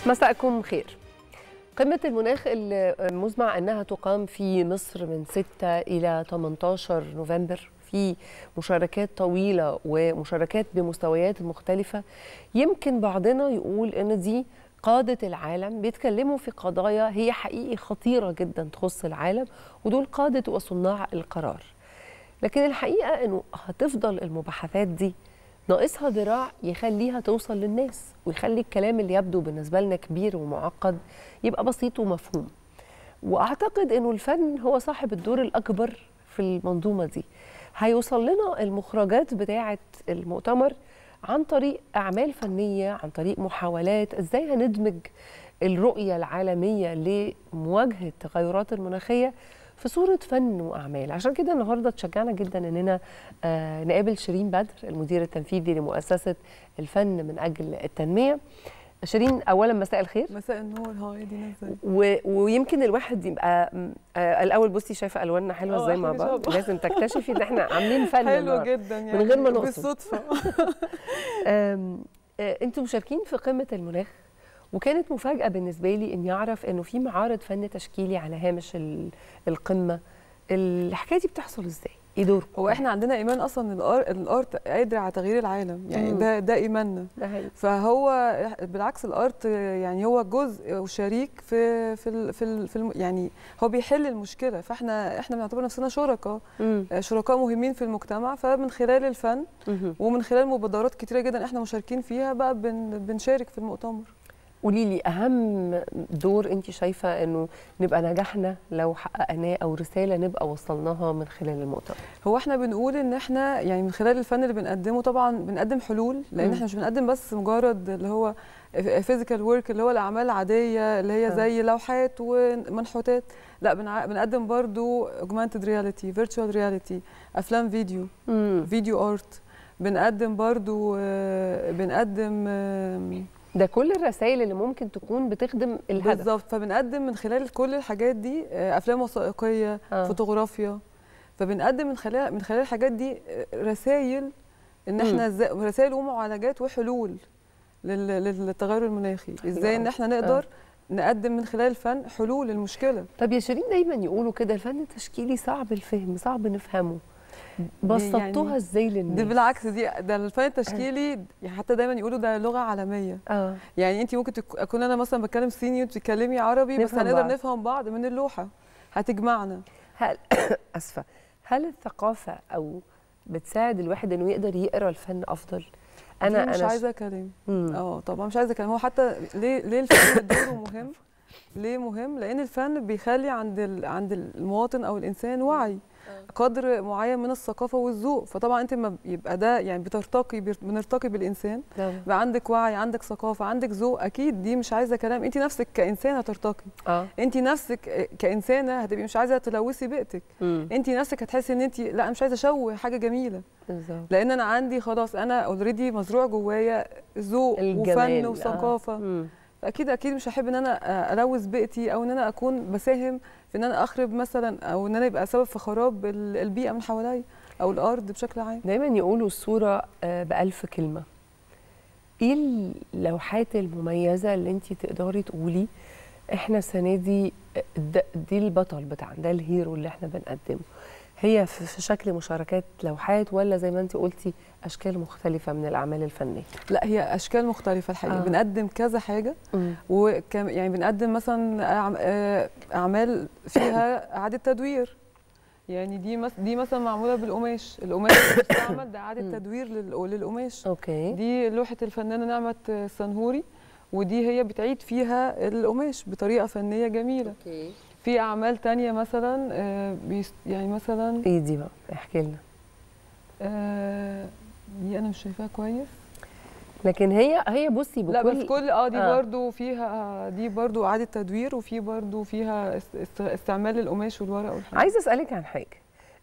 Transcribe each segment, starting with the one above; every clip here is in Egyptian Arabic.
مساءكم خير قمة المناخ المزمع أنها تقام في مصر من 6 إلى 18 نوفمبر في مشاركات طويلة ومشاركات بمستويات مختلفة يمكن بعضنا يقول أن دي قادة العالم بيتكلموا في قضايا هي حقيقي خطيرة جدا تخص العالم ودول قادة وصناع القرار لكن الحقيقة أنه هتفضل المباحثات دي ناقصها ذراع يخليها توصل للناس ويخلي الكلام اللي يبدو بالنسبة لنا كبير ومعقد يبقى بسيط ومفهوم وأعتقد أنه الفن هو صاحب الدور الأكبر في المنظومة دي هيوصل لنا المخرجات بتاعة المؤتمر عن طريق أعمال فنية عن طريق محاولات إزاي هندمج الرؤية العالمية لمواجهة التغيرات المناخية في صورة فن وأعمال عشان كده النهاردة تشجعنا جدا أننا آه نقابل شيرين بدر المدير التنفيذي لمؤسسة الفن من أجل التنمية شيرين اولا مساء الخير مساء النور هاي دينا ازيك و... ويمكن الواحد يبقى آه الاول بصي شايفه الواننا حلوه ازاي مع بعض لازم تكتشفي ان احنا عاملين فن حلو النهاردة جدا يعني من غير ما نقصد بالصدفه آم، آه، انتم مشاركين في قمه المناخ وكانت مفاجاه بالنسبه لي اني اعرف انه في معارض فن تشكيلي على هامش ال- القمه الحكايه دي بتحصل ازاي ايه دوركم هو احنا عندنا ايمان اصلا ان الأر- الارت قادر على تغيير العالم يعني مم. ده ده ايماننا ده حقيقي. فهو بالعكس الارت يعني هو جزء وشريك في في ال في, ال في الم يعني هو بيحل المشكله فاحنا احنا بنعتبر نفسنا شركاء مم. شركاء مهمين في المجتمع فمن خلال الفن مهم. ومن خلال مبادرات كتيره جدا احنا مشاركين فيها بقى بن بنشارك في المؤتمر قولي لي اهم دور انت شايفه انه نبقى نجحنا لو حققناه او رساله نبقى وصلناها من خلال المؤتمر هو احنا بنقول ان احنا يعني من خلال الفن اللي بنقدمه طبعا بنقدم حلول لان مم. احنا مش بنقدم بس مجرد اللي هو فيزيكال ورك اللي هو الاعمال العاديه اللي هي آه. زي لوحات ومنحوتات لا بنع- بنقدم برضو اوجمانتد رياليتي فيرتشوال رياليتي افلام فيديو مم. فيديو ارت بنقدم برضو آه، بنقدم آم، ده كل الرسائل اللي ممكن تكون بتخدم الهدف بالظبط فبنقدم من خلال كل الحاجات دي آه، افلام وثائقيه آه. فوتوغرافيا فبنقدم من خلال من خلال الحاجات دي رسائل ان مم. احنا ازاي رسائل ومعالجات وحلول لل- للتغير المناخي ازاي ان آه. احنا نقدر نقدم من خلال الفن حلول للمشكله طب يا شيرين دايما يقولوا كده الفن التشكيلي صعب الفهم صعب نفهمه بسطتوها يعني ازاي دي للناس بالعكس دي ده الفن التشكيلي يعني حتى دايما يقولوا ده لغه عالميه اه يعني انت ممكن تك- اكون انا مثلا بتكلم صيني وانت بتتكلمي عربي بس نفهم هنقدر بعض. نفهم بعض من اللوحه هتجمعنا هل اسفه هل الثقافه او بتساعد الواحد انه يقدر يقرا الفن افضل انا انا مش انا ش- عايزه كلام مم. اه طبعا مش عايزه كلام هو حتى ليه ليه الفن دوره مهم ليه مهم لان الفن بيخلي عند ال... عند المواطن او الانسان وعي قدر معين من الثقافه والذوق فطبعا انت ما يبقى ده يعني بترتقي بير- بنرتقي بالانسان ده- يبقى عندك وعي عندك ثقافه عندك ذوق اكيد دي مش عايزه كلام انت نفسك كانسان هترتقي اه انت نفسك كانسانه هتبقي مش عايزه تلوثي بيئتك مم. انت نفسك هتحسي ان انت لا أنا مش عايزه اشوه حاجه جميله بالظبط لان انا عندي خلاص انا اوريدي مزروع جوايا ذوق الجمال، وفن آه. وثقافه مم. اكيد اكيد مش هحب ان انا الوث بيئتي او ان انا اكون بساهم في ان انا اخرب مثلا او ان انا يبقى سبب في خراب ال- البيئه من حواليا او الارض بشكل عام دايما يقولوا الصورة آه، بألف كلمة ايه اللوحات المميزة اللي انت تقدري تقولي احنا السنة دي آه، ده- دي البطل بتاعنا ده الهيرو اللي احنا بنقدمه هي في في شكل مشاركات لوحات ولا زي ما انت قلتي اشكال مختلفة من الاعمال الفنية لا هي اشكال مختلفه الحقيقه آه. آه. بنقدم كذا حاجه وكم يعني بنقدم مثلا أعم- آه، اعمال فيها اعاده تدوير يعني دي مس دي مثلا معموله بالقماش القماش المستعمل ده مم. اعاده تدوير لل- للقماش اوكي دي لوحه الفنانه نعمه السنهوري ودي هي بتعيد فيها القماش بطريقه فنيه جميله اوكي في اعمال تانية مثلا آه، بيس- يعني مثلا ايه دي بقى احكي لنا آه، دي انا مش شايفاها كويس لكن هي هي بصي بكل لا بس كل اه دي آه. آه. برضو فيها دي برضو اعاده تدوير وفي برضو فيها است- است- استعمال القماش والورق والحاجات عايزه اسالك عن حاجه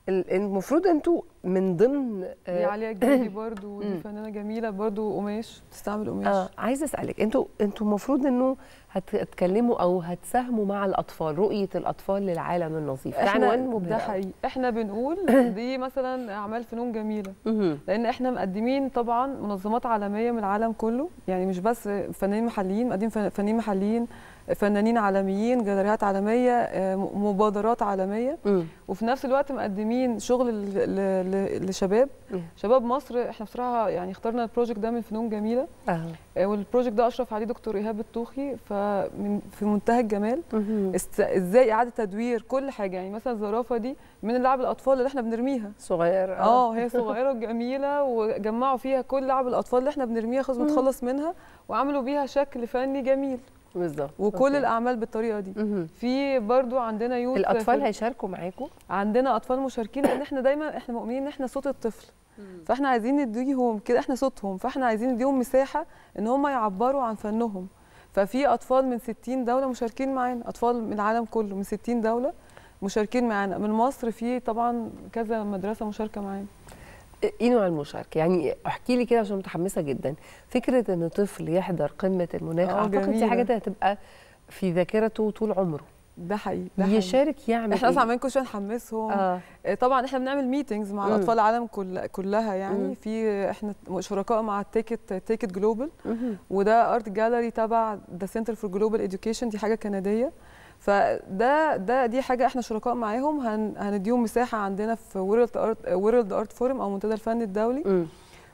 ال- المفروض انتوا من ضمن دي آه عليا الجدي برضو ودي مم. فنانه جميله برضو قماش بتستعمل قماش آه عايزه اسالك انتوا انتوا المفروض انه هتتكلموا او هتساهموا مع الاطفال رؤيه الاطفال للعالم النظيف ده عنوان احنا مبهر ده أوي. حقيقي احنا بنقول دي مثلا اعمال فنون جميله مهم. لان احنا مقدمين طبعا منظمات عالميه من العالم كله يعني مش بس فنانين محليين مقدمين فن- فنانين محليين فنانين عالميين جاليريات عالميه آه، م- مبادرات عالميه مم. وفي نفس الوقت مقدمين شغل ل- ل- ل- لشباب مم. شباب مصر احنا بصراحه يعني اخترنا البروجكت ده من فنون جميله اه آه، والبروجكت ده اشرف عليه دكتور ايهاب الطوخي فمن في منتهى الجمال مهم. است... ازاي اعاده تدوير كل حاجه يعني مثلا الزرافه دي من لعب الاطفال اللي احنا بنرميها صغير اه هي صغيره وجميله وجمعوا فيها كل لعب الاطفال اللي احنا بنرميها خلاص مم. بنتخلص منها وعملوا بيها شكل فني جميل بالظبط وكل أوكي. الاعمال بالطريقه دي مهم. في برضو عندنا يوث الاطفال في- هيشاركوا معاكم عندنا اطفال مشاركين لان احنا دايما احنا مؤمنين ان احنا صوت الطفل فاحنا عايزين نديهم كده احنا صوتهم فاحنا عايزين نديهم مساحه ان هم يعبروا عن فنهم ففي اطفال من 60 دوله مشاركين معانا اطفال من العالم كله من 60 دوله مشاركين معانا من مصر في طبعا كذا مدرسه مشاركه معانا ايه نوع المشاركه يعني احكي لي كده عشان متحمسه جدا فكره ان طفل يحضر قمه المناخ آه، اعتقد دي جميلة. حاجه هتبقى في ذاكرته طول عمره ده حقيقي ده حقيقي. يشارك يعمل احنا اصلا إيه؟ عمالين كل شويه نحمسهم اه آه، طبعا احنا بنعمل ميتينجز مع مم. الاطفال العالم كل كلها يعني مم. في احنا شركاء مع تيكت تيكت جلوبال مهم. وده ارت جاليري تبع ذا سنتر فور جلوبال اديوكيشن دي حاجه كنديه فده ده دي حاجه احنا شركاء معاهم هن هنديهم مساحه عندنا في وورلد ارت وورلد ارت فورم او منتدى الفن الدولي مم.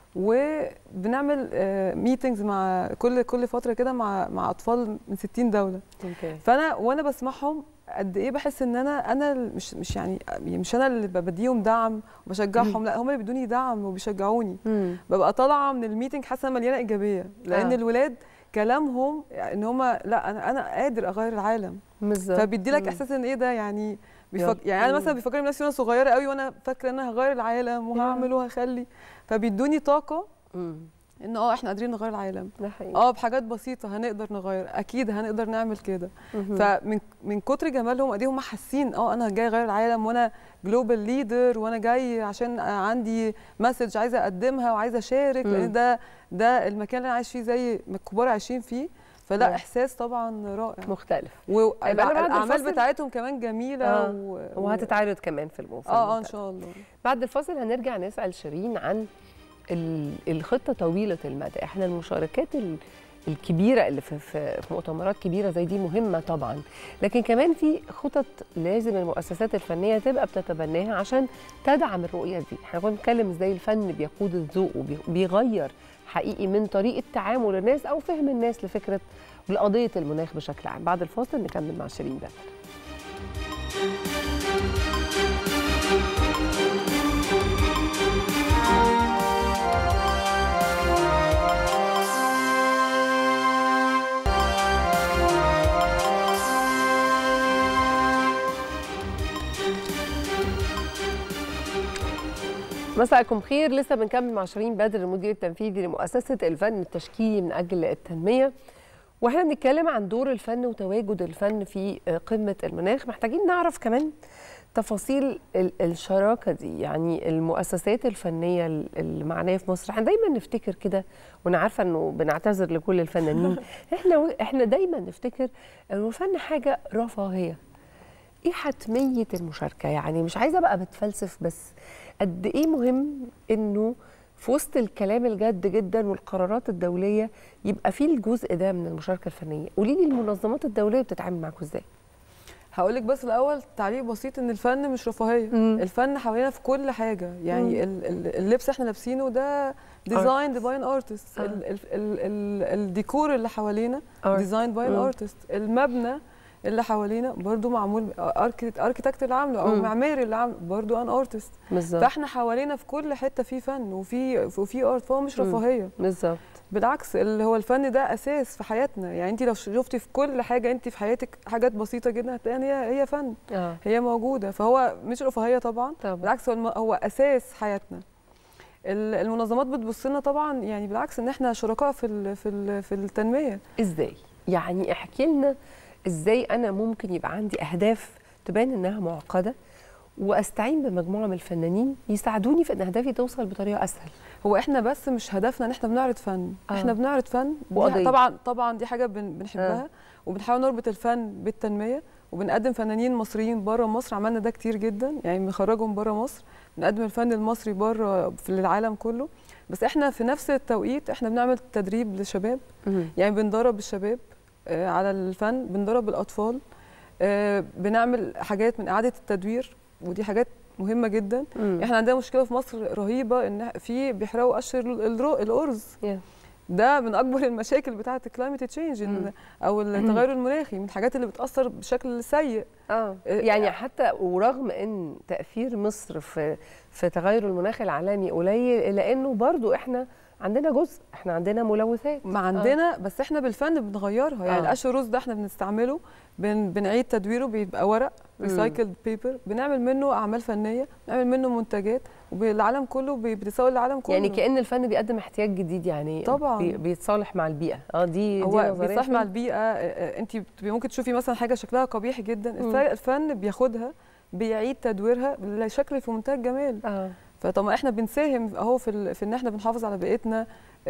وبنعمل ميتينجز مع كل كل فتره كده مع مع اطفال من 60 دوله اوكي فانا وانا بسمعهم قد ايه بحس ان انا انا ال- مش مش يعني مش انا اللي بديهم دعم وبشجعهم لا هم اللي بيدوني دعم وبيشجعوني مم. ببقى طالعه من الميتنج حاسه إن مليانه ايجابيه لان آه. آه. الولاد كلامهم ان هم لا انا انا قادر اغير العالم بالظبط فبيدي لك مم. احساس ان ايه ده يعني يلا. بيفك... يعني انا مم. مثلا بيفكرني بنفسي وانا صغيره قوي وانا فاكره ان انا هغير العالم وهعمل وهخلي فبيدوني طاقه مم. ان اه احنا قادرين نغير العالم ده حقيقي اه بحاجات بسيطه هنقدر نغير اكيد هنقدر نعمل كده مهم. فمن من كتر جمالهم قد ايه هم حاسين اه انا جاي اغير العالم وانا جلوبال ليدر وانا جاي عشان عندي مسج عايزه اقدمها وعايزه اشارك مم. لان ده ده المكان اللي انا عايش فيه زي ما الكبار عايشين فيه فلا نعم. احساس طبعا رائع مختلف أنا بعد والاعمال الفاصل- بتاعتهم كمان جميله آه. و... وهتتعرض كمان في الموسم اه اه ان شاء الله بعد الفاصل هنرجع نسأل شيرين عن ال- الخطة طويلة المدى احنا المشاركات ال- الكبيرة اللي في, في في مؤتمرات كبيرة زي دي مهمة طبعا لكن كمان في خطط لازم المؤسسات الفنية تبقى بتتبناها عشان تدعم الرؤية دي احنا كنا بنتكلم ازاي الفن بيقود الذوق وبيغير حقيقي من طريقة تعامل الناس أو فهم الناس لفكرة لقضية المناخ بشكل عام بعد الفاصل نكمل مع شيرين بدر مساءكم خير لسه بنكمل مع شيرين بدر المدير التنفيذي لمؤسسه الفن التشكيلي من اجل التنميه واحنا بنتكلم عن دور الفن وتواجد الفن في قمه المناخ محتاجين نعرف كمان تفاصيل ال- الشراكه دي يعني المؤسسات الفنيه ال- اللي معنيه في مصر احنا دايما نفتكر كده وانا عارفه انه بنعتذر لكل الفنانين احنا احنا دايما نفتكر انه الفن حاجه رفاهيه ايه حتميه المشاركه يعني مش عايزه ابقى بتفلسف بس قد ايه مهم انه في وسط الكلام الجد جدا والقرارات الدوليه يبقى في الجزء ده من المشاركه الفنيه قولي لي المنظمات الدوليه بتتعامل معاكم ازاي هقول لك بس الاول تعليق بسيط ان الفن مش رفاهيه مم. الفن حوالينا في كل حاجه يعني ال- ال- اللبس احنا لابسينه ده ديزاين باي ارتست آه. الديكور اللي حوالينا Art. ديزاين باي مم. ارتست المبنى اللي حوالينا برضو معمول اركيتكت اللي عامله او مم. معماري اللي عامله برضو ان ارتست بالظبط فاحنا حوالينا في كل حته في فن وفي وفي ارت فهو مش مم. رفاهيه بالظبط بالعكس اللي هو الفن ده اساس في حياتنا يعني انت لو شفتي في كل حاجه انت في حياتك حاجات بسيطه جدا هتلاقي ان هي هي فن اه هي موجوده فهو مش رفاهيه طبعا طبعا بالعكس هو الم- هو اساس حياتنا ال- المنظمات بتبص لنا طبعا يعني بالعكس ان احنا شركاء في ال في ال في التنميه ازاي يعني احكي لنا ازاي انا ممكن يبقى عندي اهداف تبان انها معقده واستعين بمجموعه من الفنانين يساعدوني في ان اهدافي توصل بطريقه اسهل هو احنا بس مش هدفنا ان احنا بنعرض فن آه. آه. احنا بنعرض فن دي وقضية. طبعا طبعا دي حاجه بن بنحبها آه. آه. وبنحاول نربط الفن بالتنميه وبنقدم فنانين مصريين بره مصر عملنا ده كتير جدا يعني بنخرجهم بره مصر بنقدم الفن المصري بره في العالم كله بس احنا في نفس التوقيت احنا بنعمل تدريب للشباب يعني بندرب الشباب آه، على الفن بندرب الاطفال آه، بنعمل حاجات من اعاده التدوير ودي حاجات مهمه جدا احنا عندنا مشكله في مصر رهيبه ان في بيحرقوا قشر الرو- الارز Yeah. ده من اكبر المشاكل بتاعه الكلايمت تشينج مم. او التغير المناخي من الحاجات اللي بتاثر بشكل سيء اه إيه، يعني حتى ورغم ان تاثير مصر في في تغير المناخ العالمي قليل الا انه برضو احنا عندنا جزء احنا عندنا ملوثات ما عندنا بس احنا بالفن بنغيرها يعني آه. القش الرز ده احنا بنستعمله بن بنعيد تدويره بيبقى ورق مم. ريسايكلد بيبر بنعمل منه اعمال فنيه بنعمل منه منتجات والعالم كله بي- بتساوي العالم كله يعني كان الفن بيقدم احتياج جديد يعني طبعاً. بي- بيتصالح مع البيئه اه دي دي هو نظرية بيصلح مع فعلا. البيئه انت ممكن تشوفي مثلا حاجه شكلها قبيح جدا مم. الف- الفن بياخدها بيعيد تدويرها لشكل في منتهى الجمال اه فطب ما احنا بنساهم اهو في ال- في ان احنا بنحافظ على بيئتنا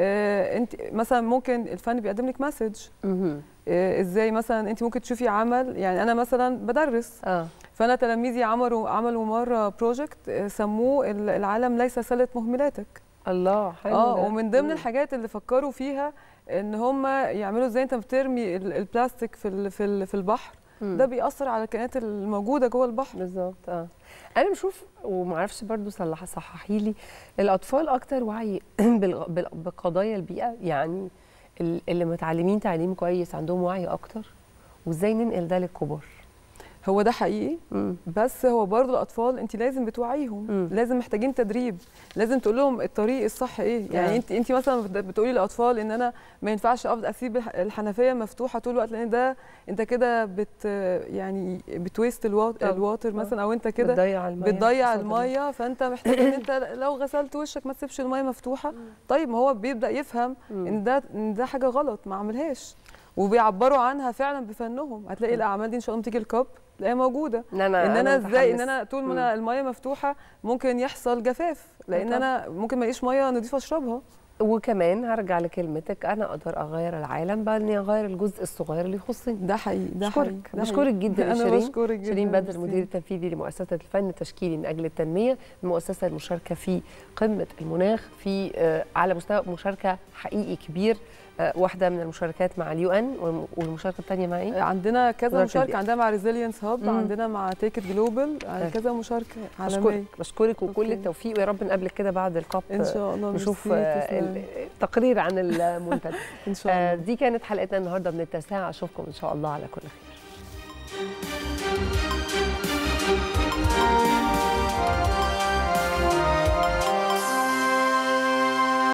آه انت مثلا ممكن الفن بيقدم لك مسج مهم. آه ازاي مثلا انت ممكن تشوفي عمل يعني انا مثلا بدرس اه فانا تلاميذي عملوا عملوا مره بروجكت سموه ال- العالم ليس سله مهملاتك الله حلو اه ده. ومن ضمن مم. الحاجات اللي فكروا فيها ان هم يعملوا ازاي انت بترمي ال- البلاستيك في ال- في ال- في البحر مم. ده بيأثر على الكائنات الموجوده جوه البحر بالظبط اه انا بشوف ومعرفش برضو صلح صححي لي الاطفال اكتر وعي بالغ- بال- بقضايا البيئه يعني ال- اللي متعلمين تعليم كويس عندهم وعي اكتر وازاي ننقل ده للكبار هو ده حقيقي مم. بس هو برضو الاطفال انت لازم بتوعيهم مم. لازم محتاجين تدريب لازم تقول لهم الطريق الصح ايه آه. يعني انت انت مثلا بت- بتقولي للاطفال ان انا ما ينفعش افضل اسيب الح- الحنفيه مفتوحه طول الوقت لان ده انت كده بت يعني بتويست الوات طبعا. الواتر مثلا او انت كده بتضيع الميه بتضيع بتفضل. الميه فانت محتاج ان انت لو غسلت وشك ما تسيبش الميه مفتوحه طيب ما هو بيبدا يفهم مم. ان ده ان ده حاجه غلط ما اعملهاش وبيعبروا عنها فعلا بفنهم هتلاقي الاعمال دي ان شاء الله تيجي الكاب تلاقيها موجوده ان انا ان انا ازاي ان متحمس. انا طول ما مم. انا الميه مفتوحه ممكن يحصل جفاف لان طبعا. انا ممكن ما الاقيش ميه نضيفه اشربها وكمان هرجع لكلمتك انا اقدر اغير العالم باني اغير الجزء الصغير اللي يخصني ده حقيقي ده بشكرك حقيقي ده بشكرك حقيقي. جدا يا انا شيرين بشكرك جدا شيرين بدر ميرسي. المدير التنفيذي لمؤسسه الفن التشكيلي من اجل التنميه المؤسسه المشاركه في قمه المناخ في آه، على مستوى مشاركه حقيقي كبير آه، واحده من المشاركات مع اليو ان والمشاركه الثانيه مع ايه؟ عندنا كذا وزارة مشاركه البيئة. عندنا مع ريزيلينس هاب مم. عندنا مع تيكت جلوبال طيب. كذا مشاركه عالميه بشكرك بشكرك وكل أوكي. التوفيق ويا رب نقابلك كده بعد الكاب ان شاء الله نشوف ميرسي، آه، تسلمي. التقرير عن المنتج ان شاء آه، الله دي كانت حلقتنا النهارده من التاسعه اشوفكم ان شاء الله على كل خير